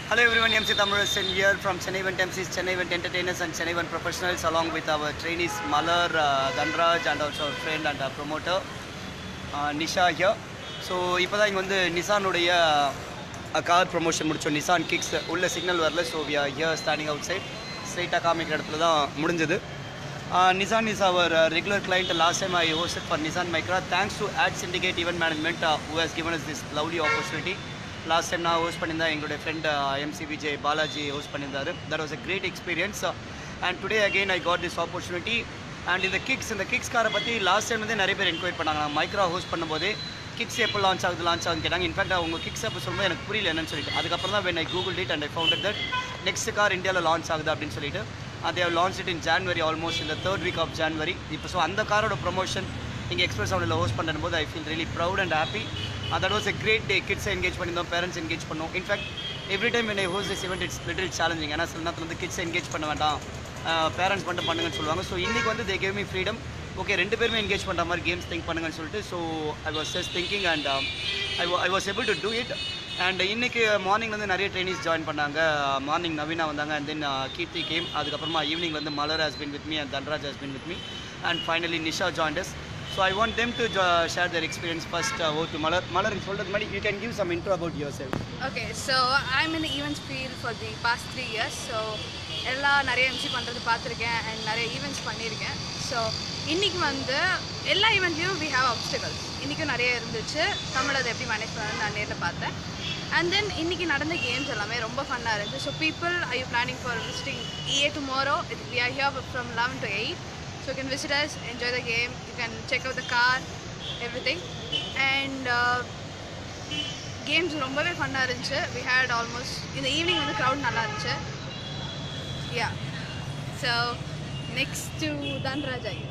Hello everyone, MC Thamurasan here from Chennai Event MCs, Chennai Event Entertainers and Chennai Event Professionals along with our trainees Malar, uh, Dhanraj and also our friend and our promoter uh, Nisha here. So இப்போ தான் இங்கே வந்து நிசானுடைய car promotion முடித்தோம் Nissan Kicks உள்ள signal வரல so we are here standing outside ஸ்ட்ரைட்டாக காமிக்கிற இடத்துல தான் முடிஞ்சது Nissan is our regular client last time I hosted for Nissan Micra thanks to ad syndicate event management uh, who has given us this lovely opportunity last time நான் host பண்ணியிருந்தேன் எங்களுடைய friend MC Vijay Balaji host பண்ணியிருந்தாரு that was a great experience and today again I got this opportunity and இந்த Kicks இந்த Kicks காரை பற்றி last time வந்து நிறைய பேர் என்கொயரி பண்ணாங்க நான் மைக்ரா ஹோஸ்ட் பண்ணும்போதே கிக்ஸ் எப்போ லான்ச் ஆகுது லான்ச் ஆகுதுன்னு கேட்டாங்க இன்ஃபேக்ட் அவங்க கிக்ஸ் எப்போ சொல்லும்போது எனக்கு புரியல என்னன்னு சொல்லிட்டு அதுக்கப்புறம் தான் when I googled and I founded that next car இந்தியாவில் லான்ச் ஆகுது அப்படின்னு சொல்லிட்டு அதே launch it in January almost இந்த தேர்ட் வீக் ஆஃப் ஜான்வரி இப்போ ஸோ அந்த காரோட ப்ரொமோஷன் இங்கே எக்ஸ்பிரஸ் அவளில் ஹோஸ்ட் பண்ணும்போது I feel really proud and happy that was a great day கிட்ஸை என்கேஜ் பண்ணியிருந்தோம் பேரண்ட்ஸ் என்கேஜ் பண்ணோம் இன்ஃபேக்ட் எவ்ரி டைம் என்னை host this event it's little challenging ஏன்னா சில நேரத்தில் வந்து கிட்ஸ் என்கேஜ் பண்ண வேண்டாம் பேரண்ட்ஸ் மட்டும் பண்ணுங்கன்னு சொல்லுவாங்க ஸோ இன்றைக்கி வந்து they gave me freedom okay ரெண்டு பேருமே என்கேஜ் பண்ணுற மாதிரி கேம்ஸ் திங்க் பண்ணுங்கன்னு சொல்லிட்டு so I was just thinking and I I was able to do it and இன்னைக்கு மார்னிங் வந்து நிறைய ட்ரைனிஸ் ஜாயின் பண்ணாங்க மார்னிங் நவீனா வந்தாங்க அண்ட் தென் கீர்த்தி கேம் அதுக்கப்புறமா ஈவினிங் வந்து Malar has been with me and Dhanraj has been with me and finally Nisha joined us so I want them to share their experience first oh to Malar Malar சொல்கிறது மாதிரி you can give some intro about yourself Okay, so I'm in the events field for the past three years. So எல்லா நிறைய MC பண்ணுறது பார்த்துருக்கேன் and நிறைய events பண்ணியிருக்கேன் so இன்றைக்கி வந்து எல்லா ஈவெண்ட்லேயும் வி ஹேவ் obstacles இன்றைக்கும் நிறைய இருந்துச்சு தமிழ் அதை எப்படி மேனேஜ் பண்ணணும்னு நான் நேரில் பார்த்தேன் அண்ட் தென் இன்றைக்கி நடந்த கேம்ஸ் எல்லாமே ரொம்ப ஃபன்னாக இருந்துச்சு so people I you planning for visiting இஏ tomorrow it we are here from eleven to eight so you can visit us enjoy the game you can check out the car everything and games ரொம்பவே ஃபன்னாக இருந்துச்சு we had almost இந்த evening வந்து crowd நல்லா இருந்துச்சு yeah so next to Dhanraj hi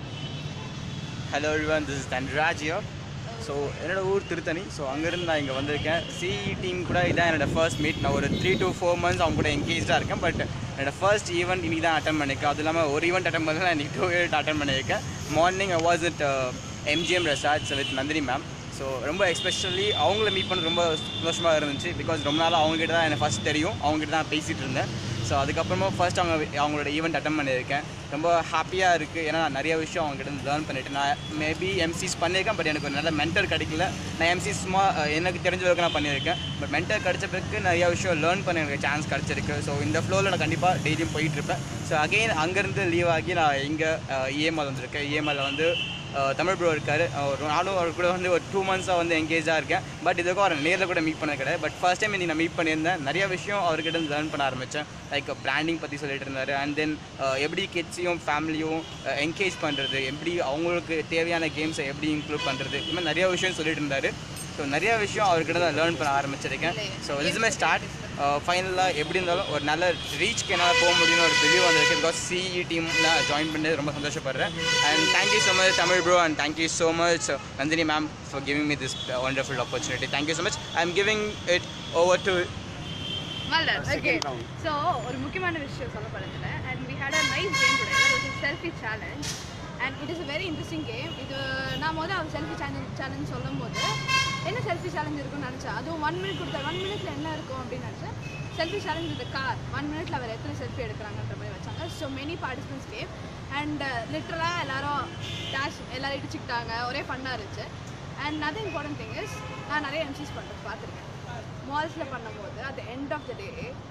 hello everyone this is Dhanraj here so என்னோட ஊர் Tiruttani so அங்கேருந்து நான் இங்கே வந்திருக்கேன் சிஇ டீம் கூட இதான் என்னோட ஃபர்ஸ்ட் மீட் நான் ஒரு த்ரீ to ஃபோர் மந்த்ஸ் அவங்க கூட என்கேஜாக இருக்கேன் பட் என்னோட ஃபர்ஸ்ட் ஈவெண்ட் இன்னைக்கு தான் அட்டன் பண்ணியிருக்கேன் அது இல்லாமல் ஒரு ஈவெண்ட் அட்டன் பண்ணல நான் இன்றைக்கி டூ ஈவெண்ட் அட்டன் பண்ணியிருக்கேன் morning I was at MGM resorts with Nandini ma'am so ரொம்ப எஸ்பெஷலி அவங்கள மீட் பண்ண ரொம்ப சந்தோஷமாக இருந்துச்சு பிகாஸ் ரொம்ப நாள் அவங்ககிட்ட தான் எனக்கு ஃபஸ்ட் தெரியும் அவங்ககிட்ட தான் பேசிகிட்டு இருந்தேன் ஸோ அதுக்கப்புறமா ஃபர்ஸ்ட் அவங்க அவங்களோட ஈவெண்ட் அட்டன் பண்ணியிருக்கேன் ரொம்ப ஹாப்பியாக இருக்குது ஏன்னா நான் நிறைய விஷயம் அவங்ககிட்ட இருந்து லேர்ன் பண்ணிட்டு நான் மேபி எம்சிஸ் பண்ணியிருக்கேன் பட் எனக்கு ஒரு நல்ல மென்டர் கிடைக்கல நான் எம்சிஸ் சும்மா அஹ், எனக்கு தெரிஞ்ச வரைக்கும் நான் பண்ணியிருக்கேன் பட் மென்டர் கிடைச்ச பிறகு நிறைய விஷயம் லேர்ன் பண்ண எனக்கு சான்ஸ் கிடச்சிருக்கு ஸோ இந்த ஃப்ளோவில் நான் கண்டிப்பாக டெய்லியும் போயிட்டுருப்பேன் ஸோ அகெயின் அங்கேருந்து லீவ் ஆகி நான் இங்கே இஎம்ஐ வந்திருக்கேன் இஎம்ஐயில் வந்து அஹ், தமிழ் ப்ரோ இருக்கார் அவர் நானும் அவர் கூட வந்து ஒரு டூ மந்த்ஸாக வந்து எங்கேஜாக இருக்கேன் பட் இதுக்கும் அவர் நேரில் கூட மீட் பண்ண கிடையாது பட் ஃபர்ஸ்ட் டைம் இன்னைக்கு நான் மீட் பண்ணியிருந்தேன் நிறைய விஷயம் அவர்கிட்ட இருந்து லேர்ன் பண்ண ஆரம்பித்தேன் லைக் பிராண்டிங் பற்றி சொல்லிட்டு இருந்தார் அண்ட் தென் எப்படி கிட்ஸையும் ஃபேமிலியும் என்கேஜ் பண்ணுறது எப்படி அவங்களுக்கு தேவையான கேம்ஸை எப்படி இன்க்ளூட் பண்ணுறது இது மாதிரி நிறைய விஷயம் சொல்லிட்டு இருந்தார் ஸோ நிறைய விஷயம் அவர்கிட்ட தான் லேர்ன் பண்ண ஆரம்பிச்சிருக்கேன் ஸோ இதுமே ஸ்டார்ட் ஃபைனலாக எப்படி இருந்தாலும் ஒரு நல்ல ரீச்க்கு என்னால் போக முடியும்னு ஒரு பிலீவ் வந்திருக்கு பிகாஸ் சிஇ டீமில் ஜாயின் பண்ணது ரொம்ப சந்தோஷப்படுறேன் and thank you so much Tamil bro and thank you so much Nandini ma'am for giving me this wonderful opportunity thank you so much I am giving it over to Malar okay Second round. So ஒரு முக்கியமான விஷயம் சொல்லப்படுதுல and we had a nice game today that was selfie challenge and it is a very interesting game இது நான் முதல்ல அவர் selfie challenge challenge சொல்லும் போது என்ன செல்ஃபி சேலஞ்ச் இருக்கும்னு நினச்சேன் அதுவும் ஒன் மினிட் கொடுத்தா ஒன் மினிட்ல என்ன இருக்கும் அப்படின்னு நினச்சேன் selfie challenge with car one மினிட்ல அவர் எத்தனை செல்ஃபி எடுக்கிறாங்கன்ற மாதிரி வச்சாங்க so many participants came and லிட்டரலாக எல்லாரும் டேஷ் எல்லாரும் இடிச்சுக்கிட்டாங்க ஒரே ஃபன்னாக இருந்துச்சு and other important thing is நான் நிறைய எம்சிஸ் பண்ணுறது பார்த்துருக்கேன் மால்ஸில் பண்ணும்போது at the end of the day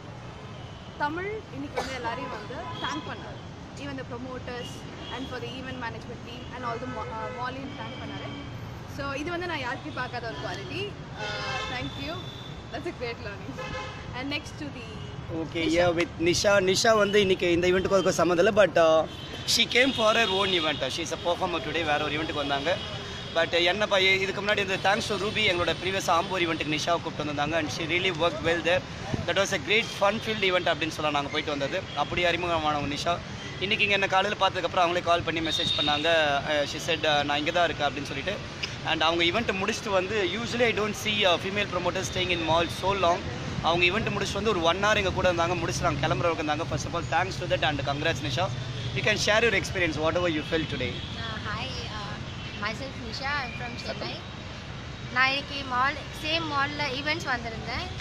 Tamil இன்னைக்கு வந்து எல்லாரையும் வந்து தேங்க் பண்ணாரு even the promoters and for the event management team and all the மாலையும் தேங்க் பண்ணாரு ஸோ இது வந்து நான் யாருக்கும் பார்க்காத ஒரு quality thank you that's a great learning and next to the okay a with Nisha Nisha வந்து இன்னைக்கு இந்த ஈவெண்ட்டுக்கு அதுக்கு சம்மந்தம் இல்லை but she came for her own event she is a performer today வேற ஒரு ஈவெண்ட்டுக்கு வந்தாங்க பட் என்னப்பா இ- இதுக்கு முன்னாடி இந்த தேங்க்ஸ் டு ரூபி எங்களோட ப்ரீவியஸ் ஆம்பூர் ஈவெண்ட்டுக்கு நிஷாவை கூப்பிட்டு வந்திருந்தாங்க and she really work well there that was a great fun field event அப்படின்னு சொல்லலாம் நாங்கள் போயிட்டு வந்தது அப்படி அறிமுகமானவங்க நிஷா இன்றைக்கி இங்கே என்ன காலையில் பார்த்ததுக்கப்புறம் அவங்களே கால் பண்ணி மெசேஜ் பண்ணாங்க ஷி செட் நான் இங்கே தான் இருக்கேன் அப்படின்னு சொல்லிட்டு அண்ட் அவங்க ஈவெண்ட் முடிச்சுட்டு வந்து usually I don't see female promoter staying in mall so long அவங்க ஈவெண்ட் முடிச்சுட்டு வந்து ஒரு ஒன் ஹவர் எங்கள் கூட இருந்தாங்க முடிச்சு நாங்கள் கிளம்புறவங்க இருந்தாங்க first of all thanks to that and congrats Nisha you can share your experience whatever you felt today Uh, hi, uh, myself Nisha. I'm from Chennai. நான் இன்னைக்கு மால் சேம் மாலில் ஈவெண்ட்ஸ் வந்திருந்தேன்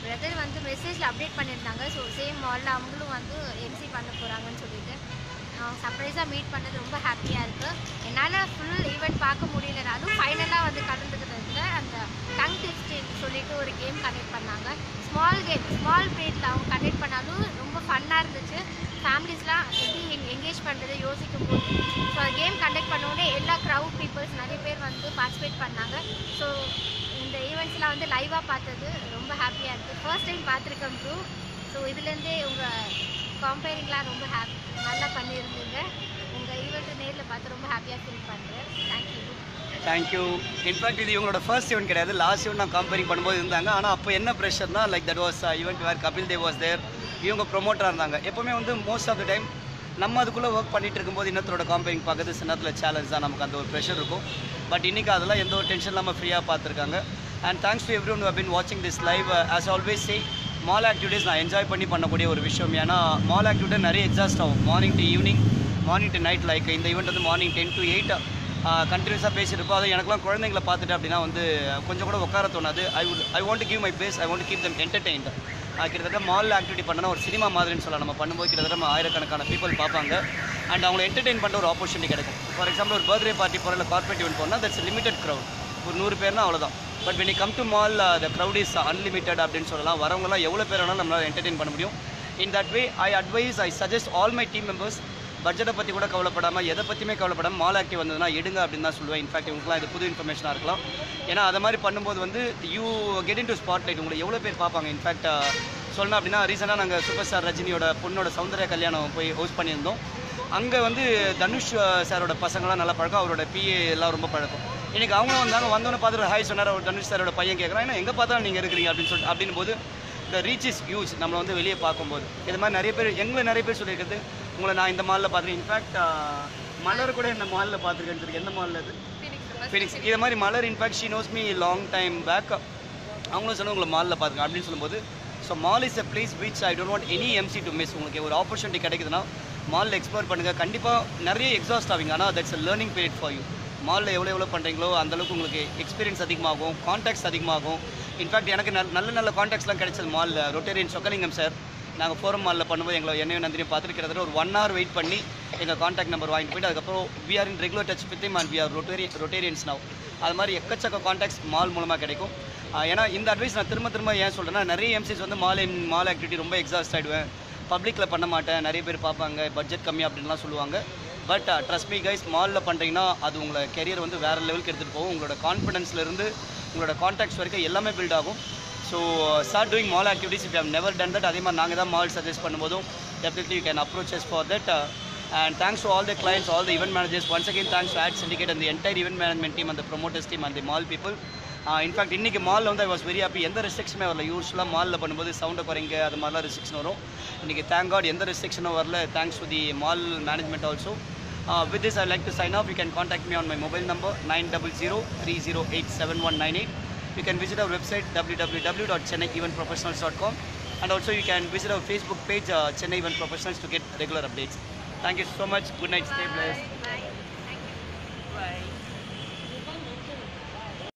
பிரதர் வந்து மெசேஜில் அப்டேட் பண்ணியிருந்தாங்க so same மாலில் அவங்களும் வந்து எம்சி பண்ண போகிறாங்கன்னு சொல்லிட்டு சர்ப்ரைஸாக மீட் பண்ணது ரொம்ப ஹாப்பியாக இருக்குது என்னால் ஃபுல் ஈவெண்ட் பார்க்க முடியலனாலும் ஃபைனலாக வந்து கலந்துக்கிறதுல அந்த டங் டெஸ்ட் சொல்லிட்டு ஒரு கேம் கண்டக்ட் பண்ணாங்க ஸ்மால் கேம் ஸ்மால் பீரியடில் அவங்க கண்டக்ட் பண்ணாலும் ரொம்ப ஃபன்னாக இருந்துச்சு ஃபேமிலிஸ்லாம் எப்படி என்கேஜ் பண்ணுறது யோசிக்கும் போது ஸோ கேம் கண்டக்ட் பண்ண உடனே எல்லா க்ரௌட் பீப்புள்ஸ் நிறைய பேர் வந்து பார்ட்டிசிபேட் பண்ணாங்க ஸோ இந்த ஈவெண்ட்ஸ்லாம் வந்து லைவாக பார்த்தது ரொம்ப ஹாப்பியாக இருக்குது ஃபர்ஸ்ட் டைம் பார்த்துருக்கேன் ப்ரூ ஸோ இதுலேருந்தே உங்கள் கம்பேரிங்லாம் ரொம்ப ஹாப்பி நல்லா பண்ணியிருந்தீங்க உங்கள் ஈவெண்ட்டை நேரில் பார்த்து ரொம்ப ஹாப்பியாக ஃபீல் பண்ணுறேன் தேங்க்யூ தேங்க்யூ இன்ஃபேக்ட் இது இவங்களோட ஃபர்ஸ்ட் ஈவெண்ட் கிடையாது லாஸ்ட் ஈவெண்ட் நான் கம்பேரிங் பண்ணும்போது இருந்தாங்க ஆனால் அப்போ என்ன ப்ரெஷர்னா like that was event where Kapil Dev was there இவங்க ப்ரொமோட்டராக இருந்தாங்க எப்போவுமே வந்து மோஸ்ட் ஆஃப் த டைம் நம்ம அதுக்குள்ளே ஒர்க் பண்ணிட்டு இருக்கும்போது இன்னத்தோட காம்பேரிங் பார்க்கறது சின்னத்தில் சேலஞ்ச் தான் நமக்கு அந்த ஒரு ப்ரெஷர் இருக்கும் பட் இன்றைக்கி அதெல்லாம் எந்த ஒரு டென்ஷன் இல்லாமல் ஃப்ரீயாக பார்த்துருக்காங்க and thanks to everyone been வாட்சிங் this live as always say mall activities நான் என்ஜாய் பண்ணி பண்ணக்கூடிய ஒரு விஷயம் ஏன்னா மால் ஆக்டிவிட்டி நிறைய எக்ஸாஸ்ட் ஆகும் morning to evening morning to night like இந்த ஈவெண்ட் வந்து மார்னிங் டென் டு எயிட் கண்டினியூஸாக பேசியிருப்போம் அது எனக்குலாம் குழந்தைங்கள பார்த்துட்டு அப்படின்னா வந்து கொஞ்சம் கூட உட்கார தோணாது I would I want give my pace I want keep them entertained கிட்டத்தட்ட மால் ஆக்டிவிட்டி பண்ணனா ஒரு சினிமா மாதிரின்னு சொல்லலாம் நம்ம பண்ணும்போது கிட்டத்தட்ட நம்ம ஆயிரக்கணக்கான பீப்பிள் பார்ப்பாங்க அண்ட் அவங்களை என்டர்டெயின் பண்ணுற ஒரு ஆப்பர்ச்சுனிட்டி கிடைக்கும் ஃபார் எக்ஸாம்பிள் ஒரு பர்த்டே பார்ட்டி போகிற இல்லை கார்பரேட் ஈவெண்ட் போனால் தட்ஸ் லிமிடெட் க்ரௌட் ஒரு நூறு பேர்னா அவ்வளோதான் but when you come to mall the crowd is unlimited அப்படின்னு சொல்லலாம் வரவங்கலாம் எவ்வளோ பேர் வேணாலும் நம்மளால் என்டர்டெயின் பண்ண முடியும் in that way I advise I suggest all my team members பட்ஜெட்டை பற்றி கூட கவலைப்படாமல் எதை பற்றியுமே கவலைப்படாமல் மால் ஆக்டிவ் வந்ததுன்னா எடுங்க அப்படின்னு தான் சொல்லுவேன் இன்ஃபேக்ட் இவங்களுக்குலாம் இது புது இன்ஃபர்மேஷனாக இருக்கலாம் ஏன்னா அதை மாதிரி பண்ணும்போது வந்து you get into spotlight உங்களை எவ்வளோ பேர் பார்ப்பாங்க இன்ஃபேக்ட் சொல்லணும் அப்படின்னா ரீசெண்டாக நாங்கள் சூப்பர் ஸ்டார் ரஜினியோட பொண்ணோட சௌந்தர்ய கல்யாணம் போய் ஹோஸ்ட் பண்ணியிருந்தோம் அங்கே வந்து தனுஷ் சாரோட பசங்களாம் நல்லா பழக்கம் அவரோட பிஏ எல்லாம் ரொம்ப பழக்கம் இன்னைக்கு அவங்க வந்தாங்க வந்தோன்னே பார்த்துட்டு ஹாய் சொன்னார் அவர் தனுஷ் சாரோட பையன் கேட்குறான் ஏன்னா எங்கே பார்த்தாலும் நீங்கள் இருக்கிறீங்க அப்படின்னு சொல்லிட்டு அப்படின் போது இந்த ரீச் இஸ் ஹியூஜ் நம்மளை வந்து வெளியே பார்க்கும்போது இது மாதிரி நிறைய பேர் எங்களை நிறைய பேர் சொல்லியிருக்கிறது உங்களை நான் இந்த மாலில் பார்த்துருக்கேன் இன்ஃபேக்ட் மலர் கூட இந்த மாலில் பார்த்துருக்கேன்னு சொல்லி எந்த மாலில் இது ஃபீனிக்ஸ் இது மாதிரி Malar in fact she knows me long time back அவங்களும் சொன்ன உங்களை மாலில் பார்த்துருக்கேன் அப்படின்னு சொல்லும்போது so mall is a place which I don't want any MC to miss உங்களுக்கு ஒரு ஆப்பர்ச்சுனிட்டி கிடைக்குதுன்னா மாலில் எக்ஸ்ப்ளோர் பண்ணுங்கள் கண்டிப்பாக நிறைய எக்ஸாஸ்ட் ஆவீங்க ஆனால் that's a learning period for you மாலில் எவ்வளோ எவ்வளோ பண்ணுறீங்களோ அந்தளவுக்கு உங்களுக்கு எக்ஸ்பீரியன்ஸ் அதிகமாகும் கான்டாக்ட்ஸ் அதிகமாகும் இன்ஃபேக்ட் எனக்கு நல்- நல்ல நல்ல கான்டாக்ட்ஸ்லாம் கிடைச்சது மாலில் ரொட்டேரியன் சொக்கலிங்கம் சார் நாங்கள் ஃபோரம் மாலில் பண்ணும்போது எங்களை என்னையும் நந்தினியும் பார்த்துட்டு கிட்டத்தட்ட ஒரு ஒன் ஹவர் வெயிட் பண்ணி எங்கள் காண்டாக்ட் நம்பர் வாங்கிட்டு போயிட்டு அதுக்கப்புறம் we are in regular touch with and we are Rotary Rotarians now அது மாதிரி எக்கச்சக்க காண்டாக்ட்ஸ் மால் மூலமாக கிடைக்கும் ஆஹ் ஏன்னா இந்த அட்வைஸ் நான் திரும்ப திரும்ப ஏன் சொல்கிறேன்னா நிறைய எம்சிஸ் வந்து மால் மால் ஆக்டிவிட்டி ரொம்ப எக்ஸாஸ்ட் ஆகிடுவேன் பப்ளிக்கில் பண்ண மாட்டேன் நிறைய பேர் பார்ப்பாங்க பட்ஜெட் கம்மி அப்படின்லாம் சொல்லுவாங்க பட் ட்ரஸ்ட் மீ கைஸ் மாலில் பண்ணுறீங்கன்னா அது உங்களை கெரியர் வந்து வேறு லெவலுக்கு எடுத்துகிட்டு போகும் உங்களோட கான்ஃபிடன்ஸ்லேருந்து உங்களோட கான்டாக்ட்ஸ் வரைக்கும் எல்லாமே பில்ட் ஆகும் so start doing mall activities if have never done that அதே மாதிரி நாங்கள் தான் மால் சஜஸ்ட் பண்ணும்போதும் definitely you can approaches for that and thanks to all the clients all the event managers once again thanks to ad syndicate and the entire event management team and the promoters team and the mall people in fact இன்னைக்கு மாலில் வந்து I was very happy எந்த ரெஸ்ட்ரிக்ஷனுமே வரல யூஸ்வலாக மாலில் பண்ணும்போது சவுண்டை குறைங்க அது மாதிரிலாம் ரெஸ்ட்ரிக்ஷன் வரும் இன்றைக்கி தேங்க் காட் எந்த ரெஸ்ட்ரிக்ஷனும் வரல thanks to the mall management also with this I like to sign off you can contact me on my mobile number nine double zero three zero eight seven one nine eight you can visit our website www.chennaieventprofessionals.com and also you can visit our Facebook page uh, Chennai Event Professionals to get regular updates. Thank you so much. Good night. Stay blessed. Bye. Thank you. Bye.